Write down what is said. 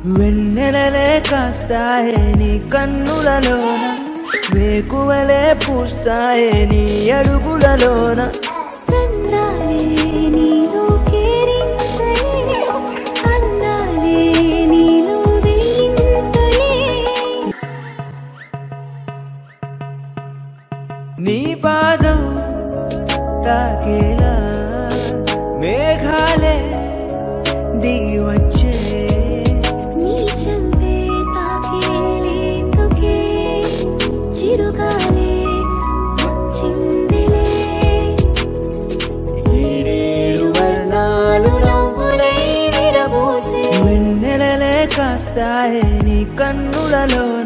వెన్నెలలే కాస్తాయే నీ కన్నులలోన వేకువలే పూస్తాయే నీ అడుగులలోన సంద్రాలే నీలో కేరింతలే అందాలే నీలో వేయింతలే నీ పాదం తాకేలా మేఘాలే దివచ్చే నీ చంపే తాకేళ్ళేందుకే చిరుగాలే వచ్చిందిలే ఏడేడు వర్ణాలు నవ్వులై విరబూసే వెన్నెలలే కాస్తాయే నీ కన్నులలోన